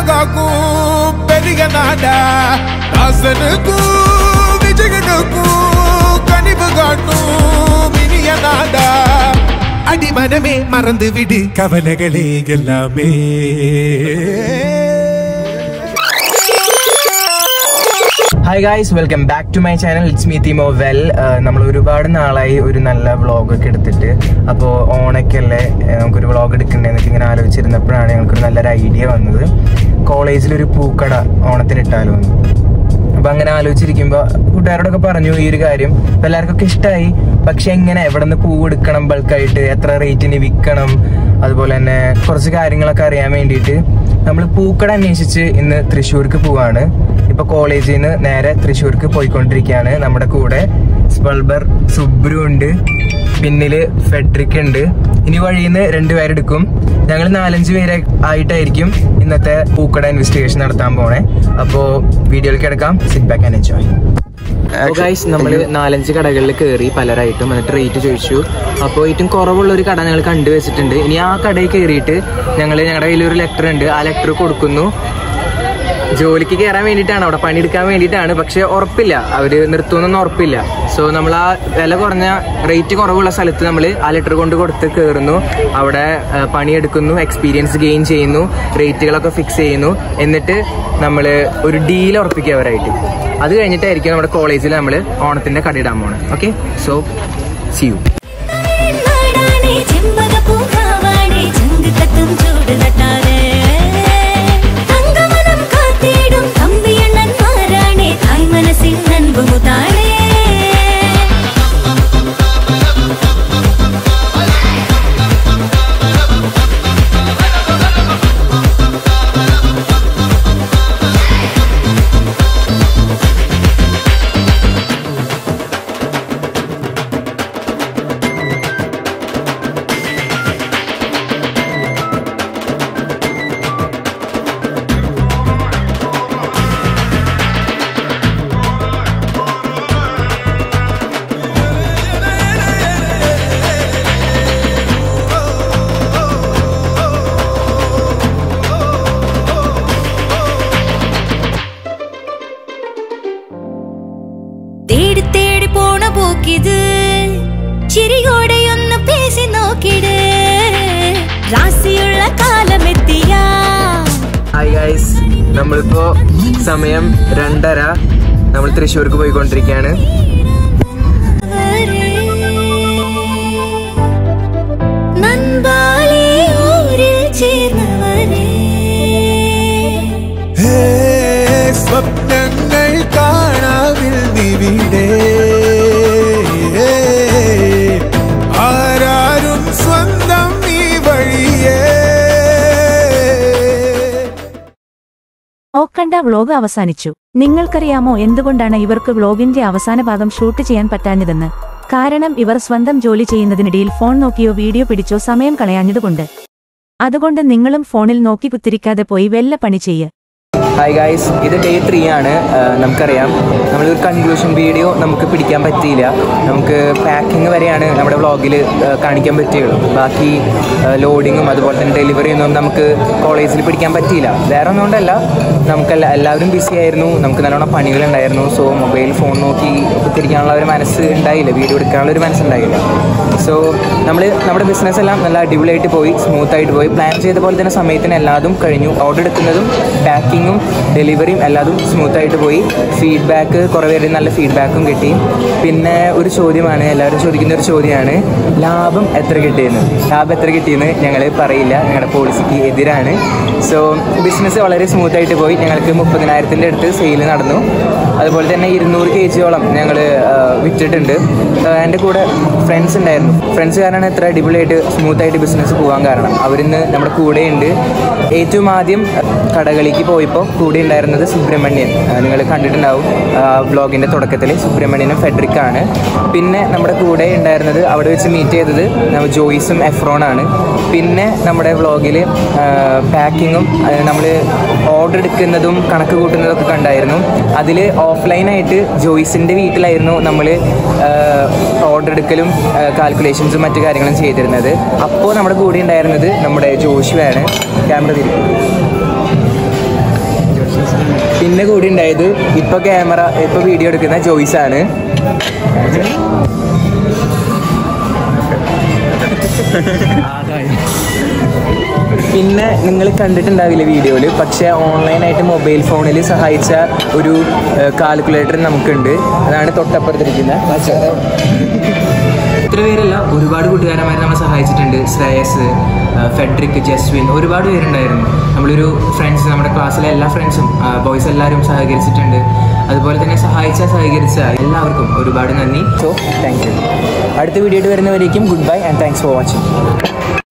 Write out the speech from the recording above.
காக்கும் பெரிய நாடா தாசனுக்கும் விஜயனுக்கும் கனிவு காட்டும் இனிய நாடா அடிமனமே மறந்து விடு கவலைகளே எல்லாமே hi guys welcome back to my channel it's me തിമോ വെൽ നമ്മൾ ഒരുപാട് നാളായി ഒരു നല്ല വ്ളോഗ് ഒക്കെ എടുത്തിട്ട് അപ്പോൾ ഓണൊക്കെയല്ലേ ഏഹ് നമുക്കൊരു വ്ളോഗ് എടുക്കണ്ടേന്നൊക്കെ ഇങ്ങനെ ആലോചിച്ചിരുന്നപ്പോഴാണ് ഞങ്ങൾക്കൊരു നല്ലൊരു ഐഡിയ വന്നത് കോളേജിലൊരു പൂക്കട ഓണത്തിന് ഇട്ടാലോ എന്ന് അപ്പൊ അങ്ങനെ ആലോചിച്ചിരിക്കുമ്പോ കൂട്ടുകാരോടൊക്കെ പറഞ്ഞു ഈ ഒരു കാര്യം അപ്പൊ എല്ലാവർക്കൊക്കെ ഇഷ്ടമായി പക്ഷെ എങ്ങനെ എവിടെ നിന്ന് പൂവ് എടുക്കണം ബൾക്കായിട്ട് എത്ര റേറ്റിന് വിൽക്കണം അതുപോലെ തന്നെ കുറച്ച് കാര്യങ്ങളൊക്കെ അറിയാൻ വേണ്ടിയിട്ട് നമ്മൾ പൂക്കട അന്വേഷിച്ച് ഇന്ന് തൃശ്ശൂർക്ക് പോവാണ് ഇപ്പൊ കോളേജിൽ നിന്ന് നേരെ തൃശ്ശൂർക്ക് പോയിക്കൊണ്ടിരിക്കുകയാണ് നമ്മുടെ കൂടെ സ്പൾബർ സുബ്രു ഉണ്ട് പിന്നില് ഫെഡറിക് ഉണ്ട് ഇനി വഴിയിൽ നിന്ന് രണ്ടുപേരെടുക്കും ഞങ്ങൾ നാലഞ്ച് പേരെ ആയിട്ടായിരിക്കും ഇന്നത്തെ പൂക്കട ഇൻവെസ്റ്റിഗേഷൻ നടത്താൻ പോണേ അപ്പോ വീഡിയോയിലേക്ക് എടുക്കാം sit back and enjoy guys നമ്മൾ നാലഞ്ച് കടകളിൽ കയറി പലരായിട്ടും എന്നിട്ട് റേറ്റ് ചോദിച്ചു അപ്പോൾ ഏറ്റവും കുറവുള്ള ഒരു കട ഞങ്ങൾ കണ്ടുവച്ചിട്ടുണ്ട് ഇനി ആ കടയിൽ കയറിയിട്ട് ഞങ്ങൾ ഞങ്ങളുടെ കയ്യിൽ ഒരു ലെറ്റർ ഉണ്ട് ആ ലെറ്റർ കൊടുക്കുന്നു ജോലിക്ക് കയറാൻ വേണ്ടിയിട്ടാണ് അവിടെ പണിയെടുക്കാൻ വേണ്ടിയിട്ടാണ് പക്ഷെ ഉറപ്പില്ല അവര് നിർത്തുമെന്നൊന്നും ഉറപ്പില്ല സോ നമ്മൾ ആ വില കുറഞ്ഞ റേറ്റ് കുറവുള്ള സ്ഥലത്ത് നമ്മൾ ആ ലെറ്റർ കൊണ്ട് കൊടുത്ത് കയറുന്നു അവിടെ ആ, പണിയെടുക്കുന്നു എക്സ്പീരിയൻസ് ഗെയിൻ ചെയ്യുന്നു റേറ്റുകളൊക്കെ ഫിക്സ് ചെയ്യുന്നു എന്നിട്ട് നമ്മൾ ഒരു ഡീൽ ഉറപ്പിക്കുക അവരായിട്ട് അത് കഴിഞ്ഞിട്ടായിരിക്കും നമ്മുടെ കോളേജിൽ നമ്മൾ ഓണത്തിന്റെ കടയിടാൻ പോണത് ഓക്കെ സോ സി യു നാടാണേ ചെമ്പകപ്പൂക്കാവാണേ ചങ്ക് കത്തും ചൂട് നട്ടാരേ തങ്കമനം കാത്തിടും തമ്പിയണ്ണന്മാരാണേ തായ് മനസ്സിൽ നൻപുമുതാണേ തേടി തേടി പോണ പോക്കിത് ചിരിയോടെ ഒന്ന് പേശി നോക്കിട് രാശിയുള്ള കാലമെത്തിയാ ഹായ് ഗൈസ് നമ്മളിപ്പോ സമയം രണ്ടര നമ്മൾ തൃശ്ശൂർക്ക് പോയിക്കൊണ്ടിരിക്കുകയാണ് നൻപാലേ ഊരിൽ ചേർന്നവരേ ഹേ, സ്വപ്നങ്ങൾ കാണാവിൽ നിവിടെ ആരാരും സ്വന്തം ഈ വഴിയേ ഓക്കണ്ട വ്ലോഗ് അവസാനിച്ചു നിങ്ങൾക്കറിയാമോ എന്തുകൊണ്ടാണ് ഇവർക്ക് വ്ലോഗിന്റെ അവസാന ഭാഗം ഷൂട്ട് ചെയ്യാൻ പറ്റാഞ്ഞതെന്ന് കാരണം ഇവർ സ്വന്തം ജോലി ചെയ്യുന്നതിനിടയിൽ ഫോൺ നോക്കിയോ വീഡിയോ പിടിച്ചോ സമയം കളയാഞ്ഞതുകൊണ്ട് അതുകൊണ്ട് നിങ്ങളും ഫോണിൽ നോക്കി കുത്തിരിക്കാതെ പോയി വെല്ല പണി ചെയ്യ് ഹായ് ഗായ്സ് ഇത് ഡേ ത്രീ ആണ് ആ, നമുക്കറിയാം നമ്മളൊരു കൺക്ലൂഷൻ വീഡിയോ നമുക്ക് പിടിക്കാൻ പറ്റിയില്ല നമുക്ക് പാക്കിംഗ് വരെയാണ് നമ്മുടെ വ്ളോഗിൽ കാണിക്കാൻ പറ്റുകയുള്ളൂ ബാക്കി ലോഡിങ്ങും അതുപോലെ തന്നെ ഡെലിവറിയൊന്നും നമുക്ക് കോളേജിൽ പിടിക്കാൻ പറ്റിയില്ല വേറെ ഒന്നുകൊണ്ടല്ല നമുക്ക് എല്ലാ- എല്ലാവരും ബിസി ആയിരുന്നു നമുക്ക് നല്ലോണം പണികളുണ്ടായിരുന്നു സോ മൊബൈൽ ഫോൺ നോക്കി കുത്തിരിക്കാനുള്ള ഒരു മനസ്സ് ഉണ്ടായില്ല വീഡിയോ എടുക്കാനുള്ള ഒരു മനസ്സുണ്ടായില്ല സോ നമ്മൾ നമ്മുടെ ബിസിനസ് എല്ലാം നല്ല അടിപൊളിയായിട്ട് പോയി സ്മൂത്ത് ആയിട്ട് പോയി പ്ലാൻ ചെയ്ത പോലെ തന്നെ സമയത്തിന് എല്ലാതും കഴിഞ്ഞു ഓർഡർ എടുക്കുന്നതും പാക്കിങ്ങും ഡെലിവറിയും എല്ലാതും സ്മൂത്ത് ആയിട്ട് പോയി ഫീഡ്ബാക്ക് കുറേ പേര് നല്ല ഫീഡ്ബാക്കും കിട്ടി പിന്നെ ഒരു ചോദ്യമാണ് എല്ലാവരും ചോദിക്കുന്ന ഒരു ചോദ്യമാണ് ലാഭം എത്ര കിട്ടിയെന്ന് ലാഭം എത്ര കിട്ടിയെന്ന് ഞങ്ങൾ പറയില്ല ഞങ്ങളുടെ പോളിസിക്ക് എതിരാണ് സോ ബിസിനസ് വളരെ സ്മൂത്ത് ആയിട്ട് പോയി ഞങ്ങൾക്ക് മുപ്പതിനായിരത്തിൻ്റെ അടുത്ത് സെയിൽ നടന്നു അതുപോലെ തന്നെ ഇരുന്നൂറ് കെ ജിയോളം ഞങ്ങൾ വിറ്റിട്ടുണ്ട് ആ, എൻ്റെ കൂടെ ഫ്രണ്ട്സ് ഉണ്ടായിരുന്നു ഫ്രണ്ട്സ് കാരണമാണ് ഇത്ര അടിപൊളിയായിട്ട് സ്മൂത്തായിട്ട് ബിസിനസ് പോകാൻ കാരണം അവരിന്ന് നമ്മുടെ കൂടെയുണ്ട് ഏറ്റവും ആദ്യം കടകളിലേക്ക് പോയപ്പോൾ കൂടെ ഉണ്ടായിരുന്നത് സുബ്രഹ്മണ്യൻ നിങ്ങൾ കണ്ടിട്ടുണ്ടാവും വ്ളോഗിൻ്റെ തുടക്കത്തിൽ സുബ്രഹ്മണ്യനും ഫെഡറിക്കാണ് പിന്നെ നമ്മുടെ കൂടെ ഉണ്ടായിരുന്നത് അവിടെ വെച്ച് മീറ്റ് ചെയ്തത് നമ്മ ജോയിസും എഫ്രോണാണ് പിന്നെ നമ്മുടെ വ്ളോഗിൽ പാക്കിങ്ങും നമ്മൾ ഓർഡർ എടുക്കുന്നതും കണക്ക് കൂട്ടുന്നതൊക്കെ കണ്ടായിരുന്നു അതിൽ ഓഫ്ലൈനായിട്ട് ജോയിസിൻ്റെ വീട്ടിലായിരുന്നു നമ്മൾ ഓർഡർ എടുക്കലും കാൽക്കുലേഷൻസും മറ്റു കാര്യങ്ങളും ചെയ്തിരുന്നത് അപ്പോൾ നമ്മുടെ കൂടെ ഉണ്ടായിരുന്നത് നമ്മുടെ ജോഷുവാണ് ക്യാമറ തിരിക്കും അതായത് ഇപ്പൊ ക്യാമറ ഇപ്പൊ വീഡിയോ എടുക്കുന്ന ജോയ്സ് ആണ് പിന്നെ നിങ്ങൾ കണ്ടിട്ടുണ്ടാവില്ല വീഡിയോയിൽ പക്ഷേ ഓൺലൈനായിട്ട് മൊബൈൽ ഫോണിൽ സഹായിച്ച ഒരു കാൽക്കുലേറ്റർ നമുക്കുണ്ട് അതാണ് തൊട്ടപ്പുറത്തിരിക്കുന്ന ഇത്ര പേരല്ല ഒരുപാട് കൂട്ടുകാരന്മാർ നമ്മളെ സഹായിച്ചിട്ടുണ്ട് ശ്രേയസ് ഫെഡറിക് ജസ്വിൻ ഒരുപാട് പേരുണ്ടായിരുന്നു നമ്മളൊരു ഫ്രണ്ട്സ് നമ്മുടെ ക്ലാസ്സിലെ എല്ലാ ഫ്രണ്ട്സും ബോയ്സ് എല്ലാവരും സഹകരിച്ചിട്ടുണ്ട് അതുപോലെ തന്നെ സഹായിച്ച സഹകരിച്ച എല്ലാവർക്കും ഒരുപാട് നന്ദി സോ താങ്ക് യു അടുത്ത വീഡിയോ വരുന്നവരേക്കും good bye and thanks for watching